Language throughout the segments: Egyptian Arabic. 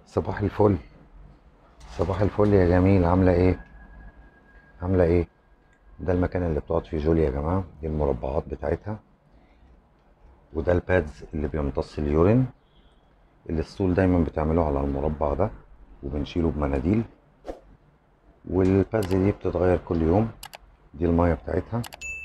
صباح الفل صباح الفل يا جميل عاملة ايه؟ عاملة ايه؟ ده المكان اللي بتقعد فيه جوليا يا جماعة دي المربعات بتاعتها وده البادز اللي بيمتص اليورين الستول دايما بتعمله على المربع ده وبنشيله بمناديل والبادز دي بتتغير كل يوم دي المية بتاعتها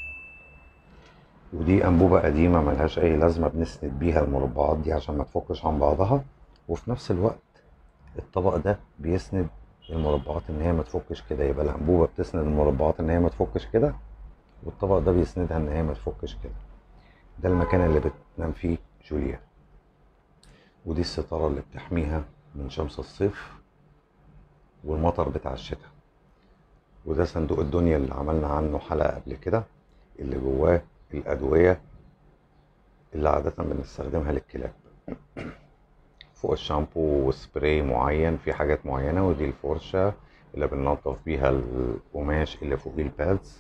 ودي انبوبة قديمة ملهاش اي لازمة بنسند بيها المربعات دي عشان ما تفكش عن بعضها وفي نفس الوقت الطبق ده بيسند المربعات ان هي ما تفكش كده يبقى الانبوبة بتسند المربعات ان هي ما تفكش كده والطبق ده بيسندها ان هي ما تفكش كده ده المكان اللي بتنام فيه جوليا ودي الستارة اللي بتحميها من شمس الصيف والمطر بتاع الشتاء وده صندوق الدنيا اللي عملنا عنه حلقة قبل كده اللي جواه الأدوية اللي عادة بنستخدمها للكلاب فوق الشامبو وسبراي معين في حاجات معينة ودي الفرشة اللي بننضف بيها القماش اللي فوق البادز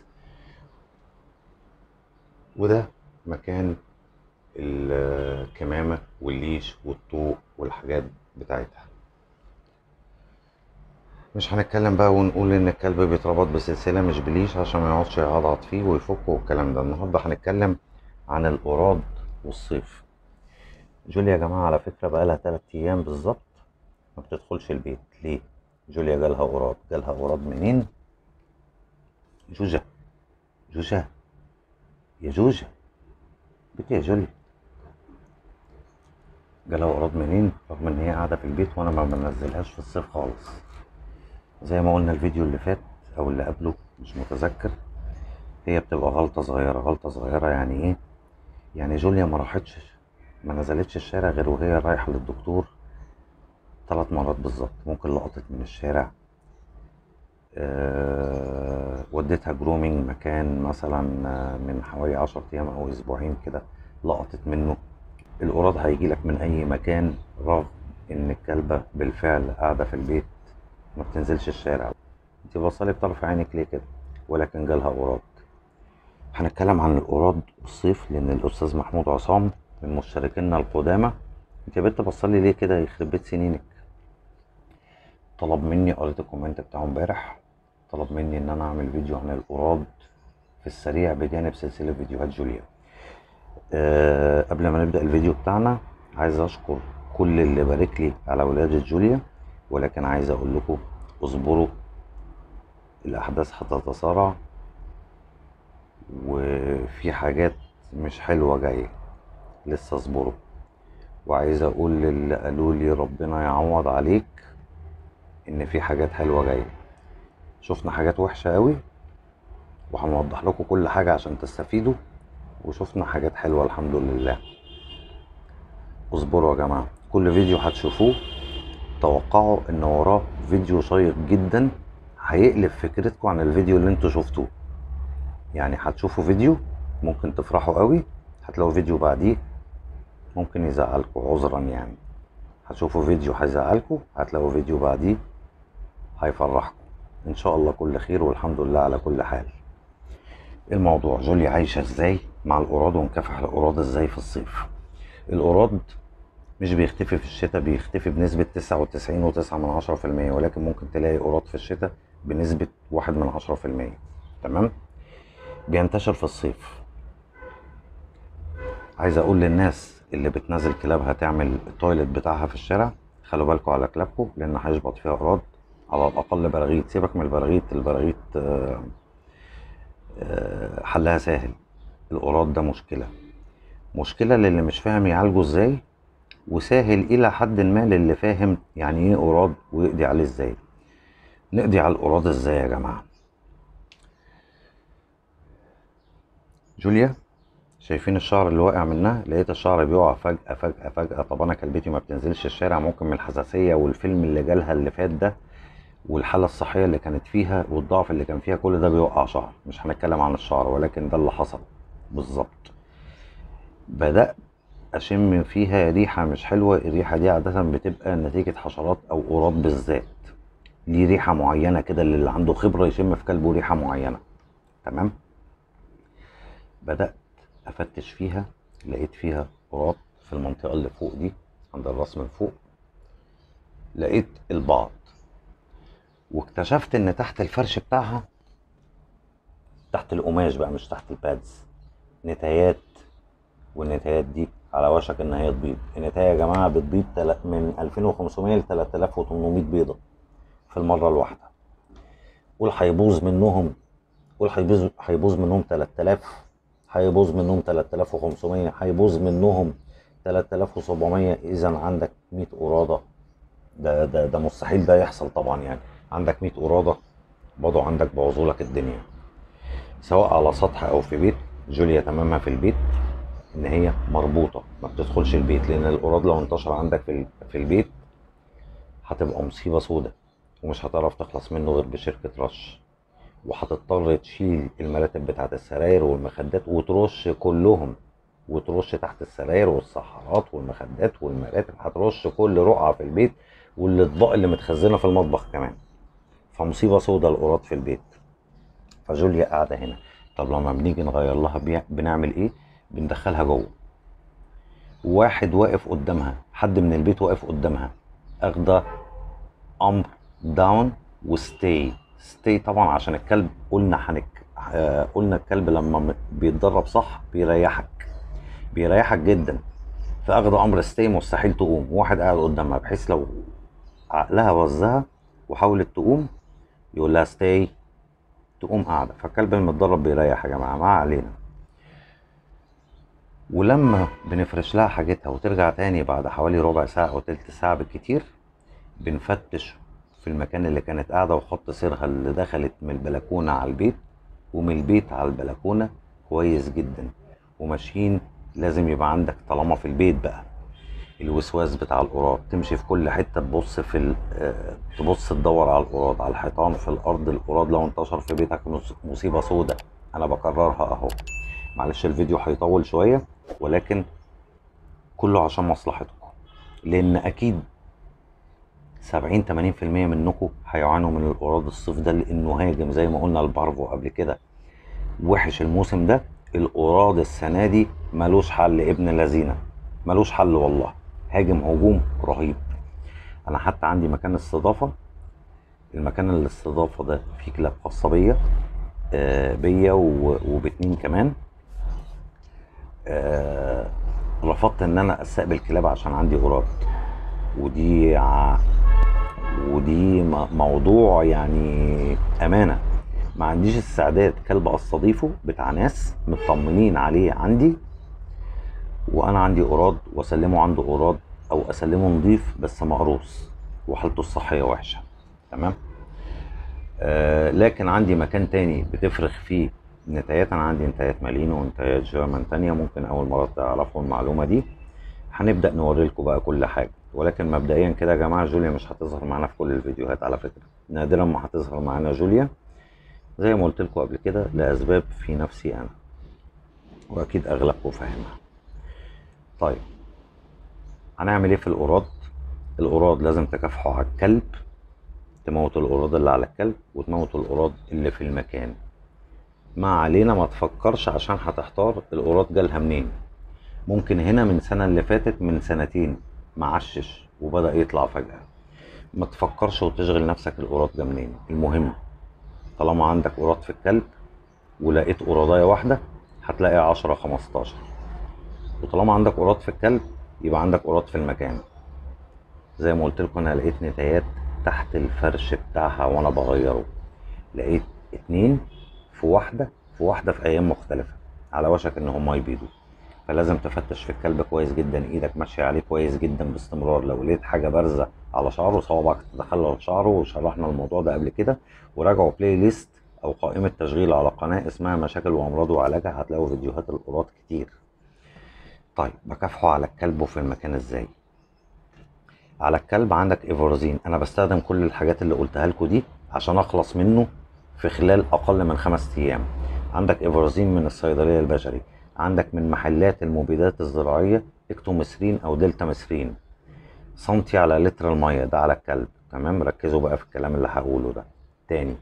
وده مكان الكمامة والليش والطوق والحاجات بتاعتها مش هنتكلم بقى ونقول ان الكلب بيتربط بسلسلة مش بليش عشان ما يقعدش يعضعض فيه ويفك والكلام ده النهارده هنتكلم عن القراد والصيف جوليا يا جماعة على فكرة بقالها تلات أيام بالظبط ما بتدخلش البيت ليه؟ جوليا جالها قراد جالها قراد منين؟ جوجة جوجة يا جوجة بيت يا جوليا جالها قراد منين؟ رغم إن هي قاعدة في البيت وأنا ما بنزلهاش في الصيف خالص زي ما قلنا الفيديو اللي فات أو اللي قبله مش متذكر هي بتبقى غلطة صغيرة غلطة صغيرة يعني إيه؟ يعني جوليا ما راحتش ما نزلتش الشارع غير وهي رايحة للدكتور ثلاث مرات بالظبط ممكن لقطت من الشارع أه وديتها جرومينج مكان مثلا من حوالي عشر ايام او اسبوعين كده لقطت منه القراد هيجي لك من اي مكان رغم ان الكلبة بالفعل قاعدة في البيت ما بتنزلش الشارع انت بصلي بطرف عينك ليه كده ولكن جالها قراد هنتكلم عن القراد والصيف لان الاستاذ محمود عصام من مشتركينا القدامى انت يا بنت بصلي ليه كده يخرب بيت سنينك طلب مني قريت الكومنت بتاعه امبارح طلب مني ان انا اعمل فيديو عن القراد في السريع بجانب سلسله فيديوهات جوليا أه قبل ما نبدا الفيديو بتاعنا عايز اشكر كل اللي بارك لي على ولاده جوليا ولكن عايز اقول لكم اصبروا الاحداث هتتسارع وفي حاجات مش حلوه جايه لسه اصبروا وعايز اقول للي قالوا لي ربنا يعوض عليك ان في حاجات حلوه جايه شفنا حاجات وحشه قوي وهنوضح لكم كل حاجه عشان تستفيدوا وشفنا حاجات حلوه الحمد لله اصبروا يا جماعه كل فيديو هتشوفوه توقعوا ان وراه فيديو شيق جدا هيقلب فكرتكم عن الفيديو اللي انتوا شفتوه يعني هتشوفوا فيديو ممكن تفرحوا قوي هتلاقوا فيديو بعديه ممكن يزعلكوا عذرا يعني هتشوفوا فيديو هيزعلكوا هتلاقوا فيديو بعديه هيفرحكم ان شاء الله كل خير والحمد لله على كل حال الموضوع جوليا عايشة ازاي مع القراد ونكافح القراد ازاي في الصيف القراد مش بيختفي في الشتاء بيختفي بنسبة تسعة وتسعين وتسعة من عشرة في المية ولكن ممكن تلاقي قراد في الشتاء بنسبة واحد من عشرة في المية تمام بينتشر في الصيف عايز اقول للناس اللي بتنزل كلابها تعمل التويلت بتاعها في الشارع خلوا بالكم على كلابكم لان هيشبط فيها قراد على الاقل براغيث سيبك من البراغيث البراغيث آه، آه، حلها سهل القراد ده مشكله مشكله للي مش فاهم يعالجه ازاي وسهل الى حد ما للي فاهم يعني ايه قراد ويقضي عليه ازاي نقضي على القراد ازاي يا جماعه جوليا شايفين الشعر اللي واقع منها لقيت الشعر بيقع فجأة فجأة فجأة طب انا كلبتي ما بتنزلش الشارع ممكن من الحساسية والفيلم اللي جالها اللي فات ده والحالة الصحية اللي كانت فيها والضعف اللي كان فيها كل ده بيوقع شعر مش هنتكلم عن الشعر ولكن ده اللي حصل بالظبط بدأت أشم فيها ريحة مش حلوة الريحة دي عادة بتبقى نتيجة حشرات أو قراد بالذات ليه ريحة معينة كده اللي عنده خبرة يشم في كلبه ريحة معينة تمام بدأت افتش فيها لقيت فيها قراد في المنطقه اللي فوق دي عند الراس من فوق لقيت البعض واكتشفت ان تحت الفرش بتاعها تحت القماش بقى مش تحت البادز نتايات والنتايات دي على وشك ان هي تبيض النتايه يا جماعه بتبيض تل- من 2500 ل 3800 بيضه في المره الواحده قول هيبوظ منهم قول هيبوظ هيبوظ منهم 3000 هيبوظ منهم 3500 هيبوظ منهم 3700 اذا عندك 100 قراده ده ده ده مستحيل ده يحصل طبعا يعني عندك 100 قراده برضه عندك بوظوا لك الدنيا سواء على سطح او في بيت جوليا تمامها في البيت ان هي مربوطه ما بتدخلش البيت لان القراد لو انتشر عندك في ال- في البيت هتبقى مصيبه سودة ومش هتعرف تخلص منه غير بشركه رش وهتضطر تشيل المراتب بتاعت السراير والمخدات وترش كلهم وترش تحت السراير والصحارات والمخدات والمراتب هترش كل رقعه في البيت والاطباق اللي متخزنه في المطبخ كمان فمصيبه سودة القراد في البيت فجوليا قاعده هنا طب لما بنيجي نغير لها بي- بنعمل ايه بندخلها جوه واحد واقف قدامها حد من البيت واقف قدامها اخده امر داون وستي ستي طبعا عشان الكلب قلنا حنك آه، قلنا الكلب لما م- بيتدرب صح بيريحك بيريحك جدا فاخده امر ستي مستحيل تقوم واحد قاعد قدامها بحيث لو عقلها وزها وحاولت تقوم يقول لها ستي تقوم قاعده فالكلب المتدرب بيريح يا جماعه ما علينا ولما بنفرش لها حاجتها وترجع تاني بعد حوالي ربع ساعة أو تلت ساعة بالكتير بنفتش في المكان اللي كانت قاعدة وخط سيرها اللي دخلت من البلكونة على البيت ومن البيت على البلكونة كويس جدا وماشيين لازم يبقى عندك طالما في البيت بقى الوسواس بتاع القراد تمشي في كل حته تبص في ال- آه، تبص تدور على القراد على الحيطان في الارض القراد لو انتشر في بيتك مص- مصيبه سودة انا بكررها اهو معلش الفيديو هيطول شويه ولكن كله عشان مصلحتكم لان اكيد 70 80% منكم هيعانوا من القراد الصيف ده لانه هاجم زي ما قلنا البارفو قبل كده وحش الموسم ده القراد السنه دي ملوش حل ابن لذينه ملوش حل والله هاجم هجوم رهيب انا حتى عندي مكان استضافه المكان الاستضافه ده فيه كلاب خاصه بيا آه، بيا و- وباتنين كمان آه، رفضت ان انا استقبل كلاب عشان عندي قراد ودي ع... ودي م- موضوع يعني امانه ما عنديش استعداد كلب استضيفه بتاع ناس مطمنين عليه عندي وانا عندي قراد واسلمه عنده قراد او اسلمه نضيف بس مقروص وحالته الصحيه وحشه تمام آه لكن عندي مكان تاني بتفرخ فيه نتايات انا عندي نتايات مالينو ونتايات جيرمان تانية ممكن اول مرة تعرفوا المعلومة دي هنبدأ نوري لكم بقى كل حاجة ولكن مبدئيا كده يا جماعة جوليا مش هتظهر معانا في كل الفيديوهات على فكرة نادرا ما هتظهر معانا جوليا زي ما قلت لكم قبل كده لأسباب في نفسي أنا وأكيد أغلبكم فاهمها طيب هنعمل ايه في القراد القراد لازم تكافحوا على الكلب تموت القراد اللي على الكلب وتموت القراد اللي في المكان ما علينا ما تفكرش عشان هتحتار القراد جالها منين ممكن هنا من سنة اللي فاتت من سنتين معشش وبدأ يطلع فجأة ما تفكرش وتشغل نفسك القراد جه منين المهم طالما عندك قراد في الكلب ولقيت قرادية واحدة هتلاقي عشرة خمستاشر وطالما عندك قراد في الكلب يبقى عندك قراد في المكان زي ما قلت لكم انا لقيت نتايات تحت الفرش بتاعها وانا بغيره لقيت اتنين في واحدة في واحدة في ايام مختلفة على وشك ان هما يبيضوا فلازم تفتش في الكلب كويس جدا ايدك ماشية عليه كويس جدا باستمرار لو لقيت حاجة بارزة على شعره صوابعك تتخلل شعره وشرحنا الموضوع ده قبل كده وراجعوا بلاي ليست او قائمة تشغيل على قناة اسمها مشاكل وامراض وعلاجها هتلاقوا فيديوهات القراد كتير طيب بكافحه على الكلب وفي المكان ازاي على الكلب عندك ايفورزين انا بستخدم كل الحاجات اللي قلتها لكم دي عشان اخلص منه في خلال اقل من خمس ايام عندك ايفورزين من الصيدليه البشري عندك من محلات المبيدات الزراعيه اكتوميثرين او دلتا ميثرين سنتي على لتر الميه ده على الكلب تمام ركزوا بقى في الكلام اللي هقوله ده تاني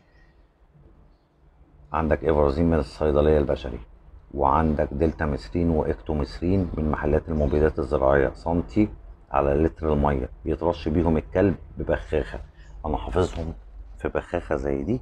عندك ايفورزين من الصيدليه البشري وعندك دلتا ميثرين واكتوميثرين من محلات المبيدات الزراعيه سنتي على لتر الميه يترش بيهم الكلب ببخاخه انا حافظهم في بخاخه زي دي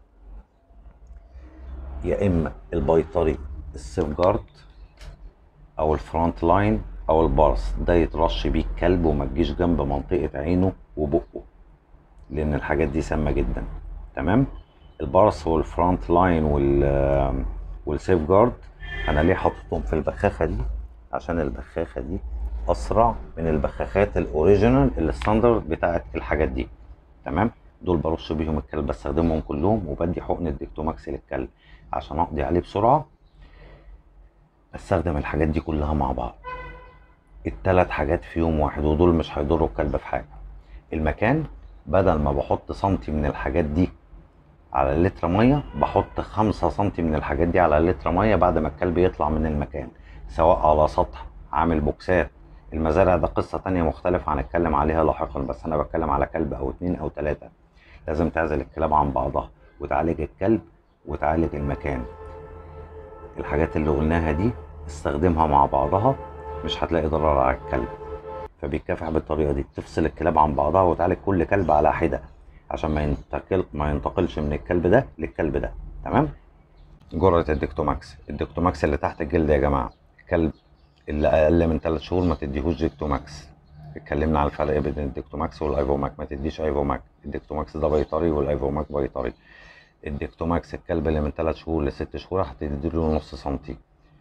يا اما البيطري السيف جارد او الفرونت لاين او البارس ده يترش بيه الكلب وما تجيش جنب منطقه عينه وبقه لان الحاجات دي سامه جدا تمام البارس والفرونت لاين وال والسيف جارد انا ليه حاططهم في البخاخه دي عشان البخاخه دي اسرع من البخاخات الاوريجينال الستاندرد بتاعت الحاجات دي تمام دول برش بيهم الكلب بستخدمهم كلهم وبدي حقن الديكتوماكس للكلب عشان اقضي عليه بسرعه استخدم الحاجات دي كلها مع بعض التلات حاجات في يوم واحد ودول مش هيضروا الكلب في حاجه المكان بدل ما بحط سنتي من الحاجات دي على لتر ميه بحط خمسة سنتي من الحاجات دي على لتر ميه بعد ما الكلب يطلع من المكان سواء على سطح عامل بوكسات المزارع ده قصة تانية مختلفة هنتكلم عليها لاحقا بس أنا بتكلم على كلب أو اتنين أو تلاتة لازم تعزل الكلاب عن بعضها وتعالج الكلب وتعالج المكان الحاجات اللي قلناها دي استخدمها مع بعضها مش هتلاقي ضرر على الكلب فبيتكافح بالطريقة دي تفصل الكلاب عن بعضها وتعالج كل كلب على حدة عشان ما ينتقل ما ينتقلش من الكلب ده للكلب ده تمام جرعة الديكتوماكس الديكتوماكس اللي تحت الجلد يا جماعة الكلب اللي اقل من 3 شهور ما تديهوش ديكتوماكس اتكلمنا على الفرق بين الديكتوماكس والايفوماك ما تديش ايفوماك الديكتوماكس ده بيطري والايفوماك بيطري الديكتوماكس الكلب اللي من 3 شهور ل 6 شهور هتديله نص سنتي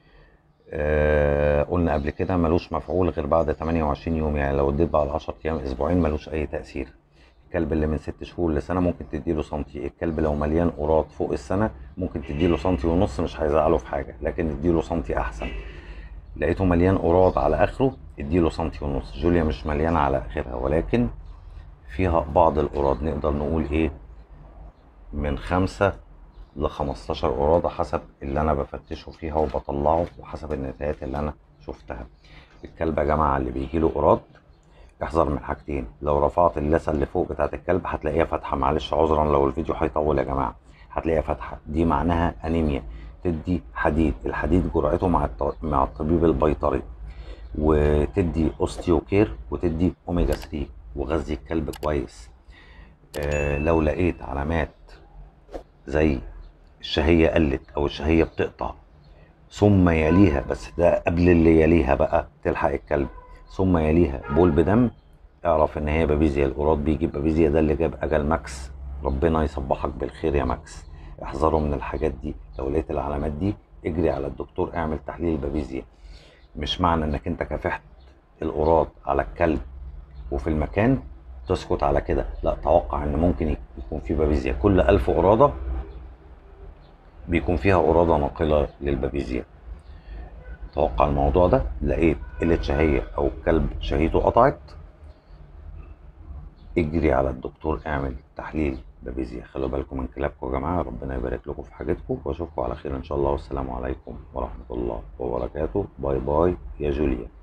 آه قلنا قبل كده ملوش مفعول غير بعد 28 يوم يعني لو اديت بعد 10 ايام اسبوعين ملوش اي تاثير الكلب اللي من 6 شهور لسنه ممكن تديله سنتي الكلب لو مليان قراط فوق السنه ممكن تديله سنتي ونص مش هيزعله في حاجه لكن اديله سنتي احسن لقيته مليان قراض على اخره اديله سنتي ونص جوليا مش مليانه على اخرها ولكن فيها بعض القراض نقدر نقول ايه من خمسة ل 15 قرادة حسب اللي انا بفتشه فيها وبطلعه وحسب النتايات اللي انا شفتها الكلب يا جماعه اللي بيجي له قراض احذر من حاجتين لو رفعت اللثه اللي فوق بتاعت الكلب هتلاقيها فاتحه معلش عذرا لو الفيديو هيطول يا جماعه هتلاقيها فاتحه دي معناها انيميا تدي حديد الحديد جرعته مع مع الطبيب البيطري وتدي اوستيوكير وتدي اوميجا 3 وغذي الكلب كويس آه لو لقيت علامات زي الشهيه قلت او الشهيه بتقطع ثم يليها بس ده قبل اللي يليها بقى تلحق الكلب ثم يليها بول بدم اعرف ان هي بابيزيا القراط بيجي بابيزيا ده اللي جاب اجل ماكس ربنا يصبحك بالخير يا ماكس احذروا من الحاجات دي لو لقيت العلامات دي اجري على الدكتور اعمل تحليل بابيزيا مش معنى انك انت كافحت القراط على الكلب وفي المكان تسكت على كده لا توقع ان ممكن يكون في بابيزيا كل ألف قرادة بيكون فيها قرادة ناقلة للبابيزيا توقع الموضوع ده لقيت قلة شهية أو الكلب شهيته قطعت اجري على الدكتور اعمل تحليل بابيزيا خلوا بالكم من كلابكم يا جماعة ربنا يبارك لكم في حاجتكم واشوفكم على خير ان شاء الله والسلام عليكم ورحمة الله وبركاته باي باي يا جوليا